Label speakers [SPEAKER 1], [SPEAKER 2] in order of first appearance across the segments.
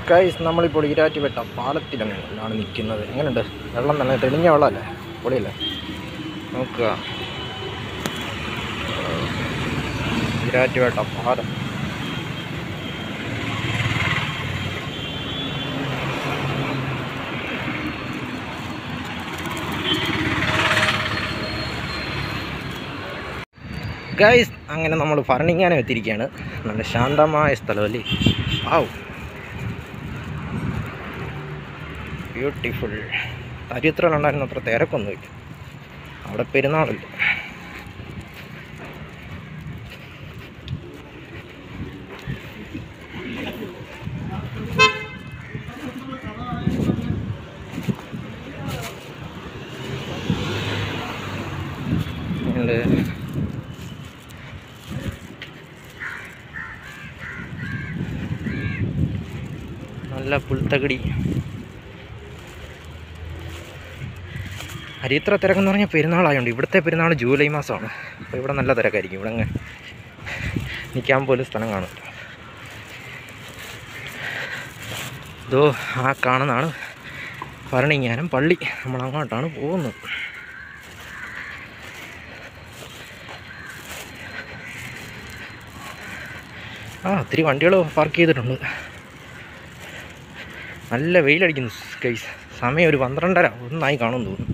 [SPEAKER 1] Guys നമ്മളിപ്പോൾ ഈരാറ്റുപേട്ട പാലത്തിലാണ് നിൽക്കുന്നത് എങ്ങനെയുണ്ട് വെള്ളം നല്ല തെളിഞ്ഞ വെള്ളമല്ലേ പൊളിയല്ലേ നോക്കുക ഈരാറ്റുപേട്ട പാലം ഗൈസ് അങ്ങനെ നമ്മൾ ഫർണിങ്ങാനം എത്തിയിരിക്കുകയാണ് നല്ല ശാന്തമായ സ്ഥലമല്ലേ ആവും ബ്യൂട്ടിഫുൾ ചരിത്രമുണ്ടായിരുന്ന അത്ര തിരക്കൊന്നുമില്ല അവിടെ പെരുന്നാളില്ല ഉണ്ട് നല്ല പുൽത്തകടി അരിത്ര തിരക്കെന്ന് പറഞ്ഞാൽ പെരുന്നാളായതുകൊണ്ട് ഇവിടുത്തെ പെരുന്നാൾ ജൂലൈ മാസമാണ് അപ്പോൾ ഇവിടെ നല്ല തിരക്കായിരിക്കും ഇവിടെ അങ്ങ് നിൽക്കാൻ പോലും സ്ഥലം കാണും ഇതോ ആ കാണുന്നതാണ് ഭരണിങ്ങാനം പള്ളി നമ്മൾ അങ്ങോട്ടാണ് പോകുന്നത് ആ ഒത്തിരി വണ്ടികൾ പാർക്ക് ചെയ്തിട്ടുണ്ട് നല്ല വെയിലടിക്കുന്നു കൈസ് സമയം ഒരു പന്ത്രണ്ടര ഒന്നായി കാണും തോന്നുന്നു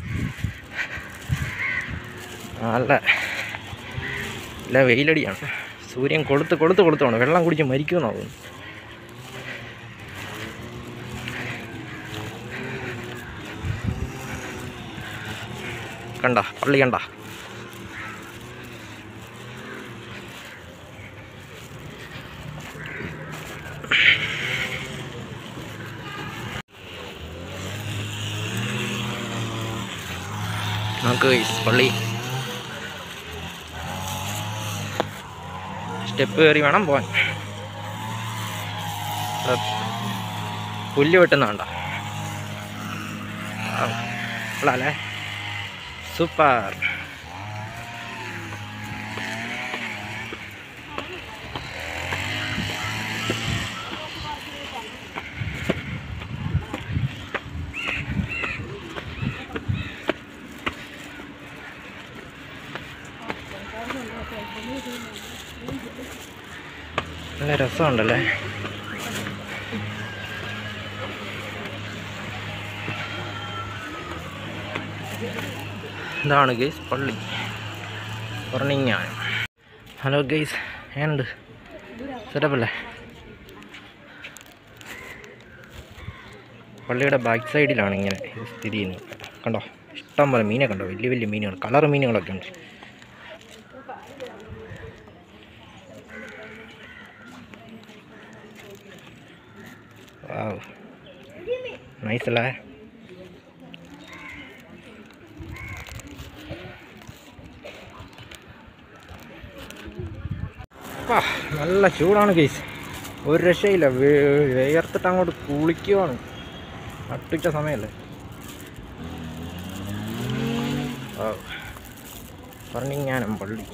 [SPEAKER 1] നല്ല നല്ല വെയിലടിയാണ് സൂര്യൻ കൊളുത്ത് കൊളുത്ത് കൊളുത്താണ് വെള്ളം കുടിച്ച് മരിക്കുമെന്നാ തോന്നുന്നു കണ്ട പള്ളി കണ്ട നമുക്ക് ഗൈസ് പള്ളി സ്റ്റെപ്പ് കയറി വേണം പോവാൻ ഇവിടെ പുല്ല് വെട്ടുന്നുണ്ട അല്ലേ സൂപ്പർ നല്ല രസമുണ്ടല്ലേ ഇതാണ് ഗെയ്സ് പള്ളി പറഞ്ഞാണ് ഹലോ ഗെയ്സ് ഏനുണ്ട് സെറ്റപ്പല്ലേ പള്ളിയുടെ ബാക്ക് സൈഡിലാണ് ഇങ്ങനെ ഇത് സ്ഥിതി ചെയ്യുന്നത് കണ്ടോ ഇഷ്ടം പോലെ മീനെ കണ്ടോ വലിയ വലിയ മീനുകൾ കളർ മീനുകളൊക്കെ ഉണ്ട് വാവ് നൈസ് അല്ലേ ആ നല്ല ചൂടാണ് കേസ് ഒരു രക്ഷയില്ല വേ- വേർത്തിട്ട് അങ്ങോട്ട് കുളിക്കുവാണ് നട്ടുച്ച സമയമല്ലേ പറഞ്ഞിങ്ങാനം പള്ളി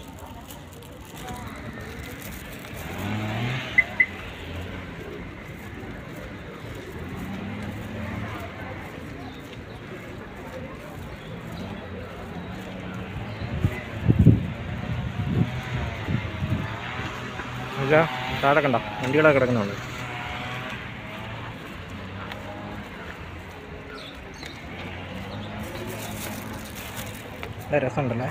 [SPEAKER 1] ഇല്ല താഴെ കണ്ട വണ്ടികളൊക്കെ കിടക്കുന്നുണ്ട് നല്ല രസമുണ്ടല്ലേ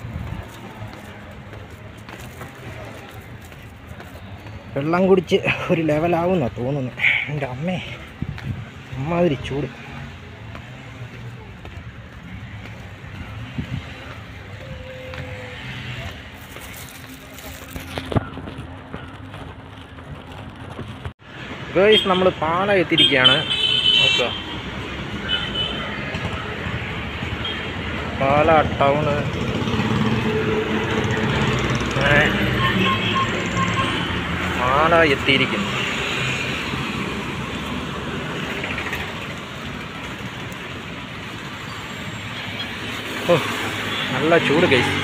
[SPEAKER 1] വെള്ളം കുടിച്ച് ഒരു ലെവലാവുന്ന തോന്നുന്നു എൻ്റെ അമ്മേ അമ്മാതിരി ചൂട് ഗേഴ്സ് നമ്മൾ പാല എത്തിയിരിക്കുകയാണ് നോക്കുക പാല ടൗണ് പാല എത്തിയിരിക്കുന്നു ഓ നല്ല ചൂട് ഗൈസ്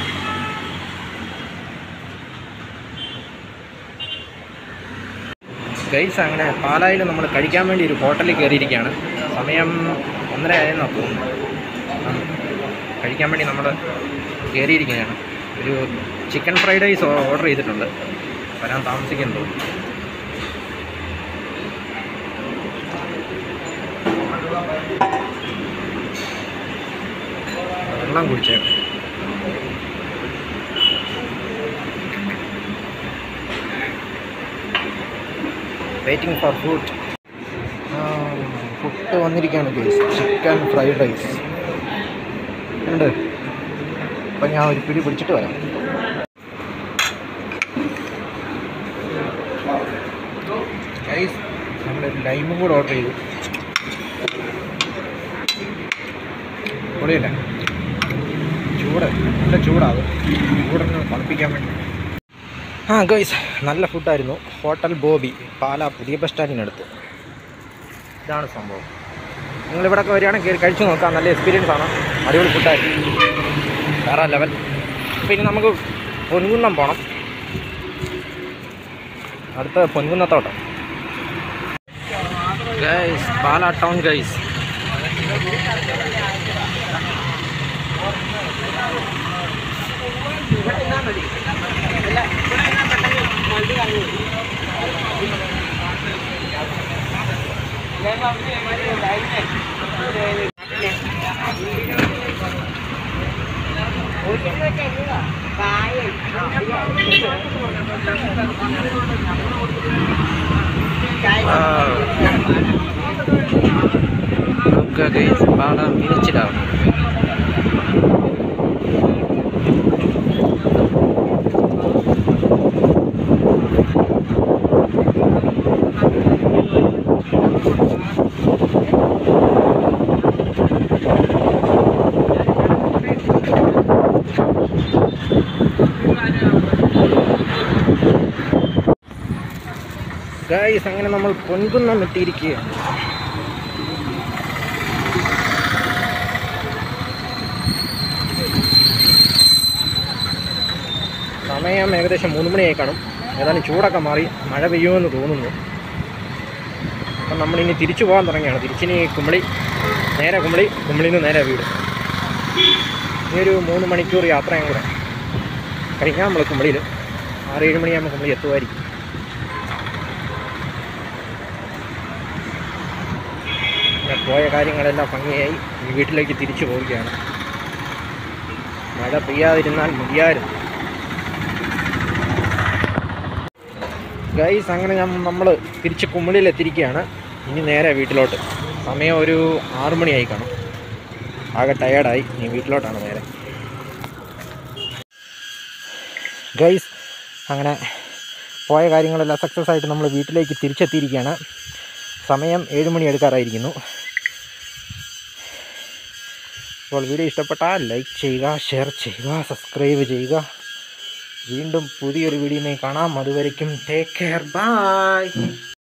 [SPEAKER 1] ഗൈസ് അങ്ങനെ പാലായിൽ നമ്മൾ കഴിക്കാൻ വേണ്ടി ഒരു ഹോട്ടലിൽ കയറിയിരിക്കുകയാണ് സമയം ഒന്നര ആയെന്നാണ് തോന്നുന്നു ഉം. കഴിക്കാൻ വേണ്ടി നമ്മൾ കയറിയിരിക്കുകയാണ് ഒരു ചിക്കൻ ഫ്രൈഡ് റൈസ് ഓർഡർ ചെയ്തിട്ടുണ്ട് വരാൻ താമസിക്കുന്നു തോന്നുന്നു വെള്ളം കുടിച്ചേക്കാം വെയിറ്റിംഗ് ഫോർ ഫുഡ് ഫുഡ് വന്നിരിക്കുകയാണ് ഗൈസ് ചിക്കൻ ഫ്രൈഡ് റൈസ് ഉണ്ട് അപ്പം ഞാൻ ഒരു പിടി പിടിച്ചിട്ട് വരാം ഗൈസ് നമ്മളൊരു ലൈമും കൂടെ ഓർഡർ ചെയ്തു പൊളിയല്ല ചൂട് നല്ല ചൂടാവും ചൂടൊന്ന് തണുപ്പിക്കാൻ വേണ്ടി ആ ഗൈസ് നല്ല ഫുഡായിരുന്നു ഹോട്ടൽ ബോബി പാല പുതിയ ബസ് സ്റ്റാൻഡിനടുത്ത് ഇതാണ് സംഭവം നിങ്ങൾ ഇവിടെയൊക്കെ വരികയാണെങ്കിൽ കയറി കഴിച്ചു നോക്കാം നല്ല എക്സ്പീരിയൻസ് ആണ് അടിപൊളി ഫുഡായിരുന്നു വേറെ ലെവൽ പിന്നെ നമുക്ക് പൊൻകുന്നം പോകണം അടുത്ത പൊൻകുന്നത്തോട്ടം ഗൈസ് പാല ടൗൺ ഗൈസ് നമുക്ക് ഗൈസ് പാല മിനിച്ചിടാവും ഗൈസ് അങ്ങനെ നമ്മൾ പൊൻകുന്നം എത്തിയിരിക്കുകയാണ് സമയം ഏകദേശം മൂന്ന് മണിയായി കാണും ഏതായാലും ചൂടൊക്കെ മാറി മഴ പെയ്യുമെന്ന് തോന്നുന്നു അപ്പം നമ്മളിനി തിരിച്ചു പോകാൻ തുടങ്ങിയാണ് തിരിച്ചിനി കുമ്പളി നേരെ കുമ്പളി കുമ്പളിയിൽ നിന്ന് നേരെ വീട് ഇനി ഒരു മൂന്ന് മണിക്കൂർ യാത്രയും കൂടെ കഴിഞ്ഞാൽ നമ്മൾ കുമ്പളിയിൽ ആറ് ഏഴ് മണിയാകുമ്പോൾ കുമ്പളി എത്തുമായിരിക്കും പിന്നെ പോയ കാര്യങ്ങളെല്ലാം ഭംഗിയായി ഇനി വീട്ടിലേക്ക് തിരിച്ചു പോവുകയാണ് മഴ പെയ്യാതിരുന്നാൽ മതിയായിരുന്നു ഗൈസ് അങ്ങനെ ഞാൻ നമ്മൾ തിരിച്ച് കുമ്മിളിയിൽ എത്തിയിരിക്കുകയാണ് ഇനി നേരെ വീട്ടിലോട്ട് സമയം ഒരു ആറു മണിയായി കാണും ആകെ ടയേർഡായി ഇനി വീട്ടിലോട്ടാണ് നേരെ ഗൈസ് അങ്ങനെ പോയ കാര്യങ്ങളെല്ലാം സക്സസ് ആയിട്ട് നമ്മൾ വീട്ടിലേക്ക് തിരിച്ചെത്തിയിരിക്കുകയാണ് സമയം ഏഴ് മണി എടുക്കാറായിരിക്കുന്നു അപ്പോൾ വീഡിയോ ഇഷ്ടപ്പെട്ടാൽ ലൈക്ക് ചെയ്യുക ഷെയർ ചെയ്യുക സബ്സ്ക്രൈബ് ചെയ്യുക വീണ്ടും പുതിയൊരു വീഡിയോയുമായി കാണാം അതുവരയ്ക്കും ടേക്ക് കെയർ ബൈ